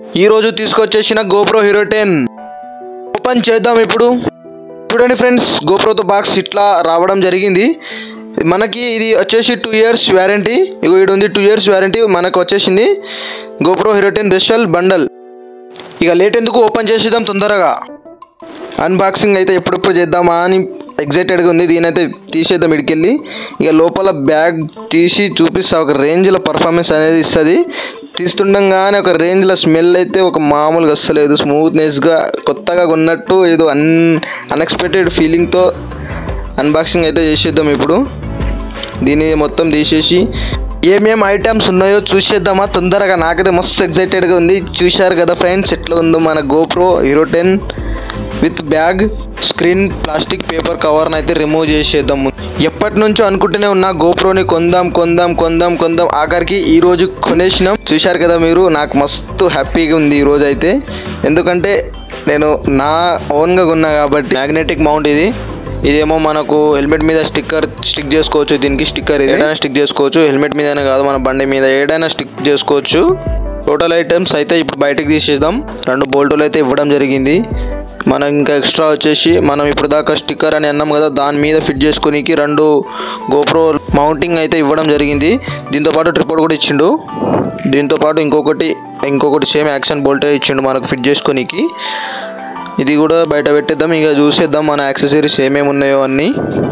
ఈరోజు తీసుకొచ్చేసిన GoPro Hero ten open చేద్దాం ఇప్పుడు చూడండి ఫ్రెండ్స్ గోప్రోతో బాక్స్ ఇట్లా రావడం జరిగింది మనకి ఇది వచ్చేసి టూ ఇయర్స్ వ్యారంటీ ఇగో ఇది ఉంది టూ ఇయర్స్ వ్యారంటీ మనకు వచ్చేసింది GoPro Hero ten special bundle ఇక లేట్ ఎందుకు ఓపెన్ చేసేద్దాం తొందరగా అన్బాక్సింగ్ అయితే ఎప్పుడెప్పుడు చేద్దామా అని ఎగ్జైటెడ్గా ఉంది దీనైతే తీసేద్దాం ఇడికెళ్ళి ఇక లోపల బ్యాగ్ తీసి చూపిస్తా ఒక రేంజ్లో పర్ఫార్మెన్స్ అనేది ఇస్తుంది తీస్తుండగానే ఒక రేంజ్లో స్మెల్ అయితే ఒక మామూలుగా వస్తలేదు స్మూత్నెస్గా కొత్తగా కొన్నట్టు ఏదో అన్ అన్ఎక్స్పెక్టెడ్ ఫీలింగ్తో అన్బాక్సింగ్ అయితే చేసేద్దాం ఇప్పుడు దీన్ని మొత్తం తీసేసి ఏమేం ఐటమ్స్ ఉన్నాయో చూసేద్దామా తొందరగా నాకైతే మస్తు ఎగ్జైటెడ్గా ఉంది చూశారు కదా ఫ్రెండ్స్ ఎట్లా ఉందో మన GoPro Hero ten with bag screen plastic paper కవర్ని అయితే రిమూవ్ చేసేద్దాం ఎప్పటి నుంచో అనుకుంటూనే ఉన్నా గోప్రోని కొందాం కొందాం కొందాం కొందాం ఆఖరికి ఈ రోజు కొనేసినాం చూశారు కదా మీరు నాకు మస్తు హ్యాపీగా ఉంది ఈ రోజు అయితే ఎందుకంటే నేను నా ఓన్గా కొన్నా కాబట్టి మ్యాగ్నెటిక్ మౌంట్ ఇది ఇదేమో మనకు హెల్మెట్ మీద స్టిక్కర్ స్టిక్ చేసుకోవచ్చు దీనికి స్టిక్కర్ ఇది ఏదైనా స్టిక్ చేసుకోవచ్చు హెల్మెట్ మీదనే కాదు మన బండి మీద ఏదైనా స్టిక్ చేసుకోవచ్చు టోటల్ ఐటమ్స్ అయితే ఇప్పుడు బయటకు తీసేద్దాం రెండు బోల్టులు అయితే ఇవ్వడం జరిగింది మనం ఇంకా ఎక్స్ట్రా వచ్చేసి మనం ఇప్పుడు దాకా స్టిక్కర్ అని అన్నాం కదా దాని మీద ఫిట్ చేసుకోనికి రెండు గోప్రో మౌంటింగ్ అయితే ఇవ్వడం జరిగింది దీంతో పాటు ట్రిపోర్ట్ కూడా ఇచ్చిండు దీంతో పాటు ఇంకొకటి ఇంకొకటి సేమ్ యాక్షన్ బోల్టే ఇచ్చిండు మనకు ఫిట్ చేసుకోనికి ఇది కూడా బయట పెట్టేద్దాం ఇక చూసేద్దాం మన యాక్సెసరీస్ ఏమేమి ఉన్నాయో అన్నీ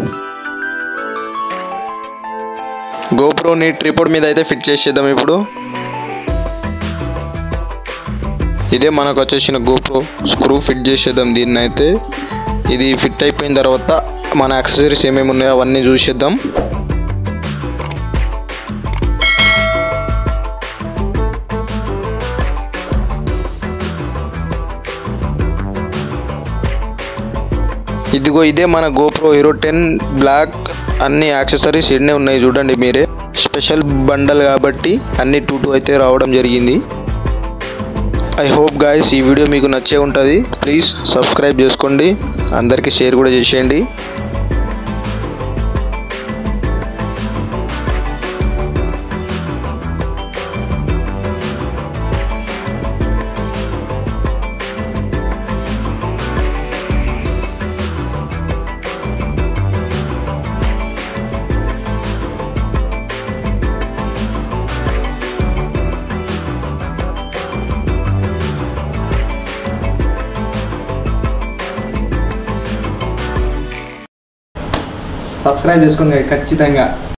గోప్రోని ట్రిపోర్డ్ మీద అయితే ఫిట్ చేసేద్దాం ఇప్పుడు ఇదే మనకు వచ్చేసిన గోప్రో స్క్రూ ఫిట్ చేసేద్దాం దీన్ని అయితే ఇది ఫిట్ అయిపోయిన తర్వాత మన యాక్సెసరీస్ ఏమేమి ఉన్నాయో అవన్నీ చూసేద్దాం ఇదిగో ఇదే మన గోప్రో హీరో టెన్ బ్లాక్ అన్ని యాక్సెసరీస్ ఎన్నే ఉన్నాయి చూడండి మీరే స్పెషల్ బండల్ కాబట్టి అన్ని టూ టూ అయితే రావడం జరిగింది ఐ హోప్ గాయస్ ఈ వీడియో మీకు నచ్చే ఉంటుంది ప్లీజ్ సబ్స్క్రైబ్ చేసుకోండి అందరికీ షేర్ కూడా చేసేయండి సబ్స్క్రైబ్ చేసుకోండి ఖచ్చితంగా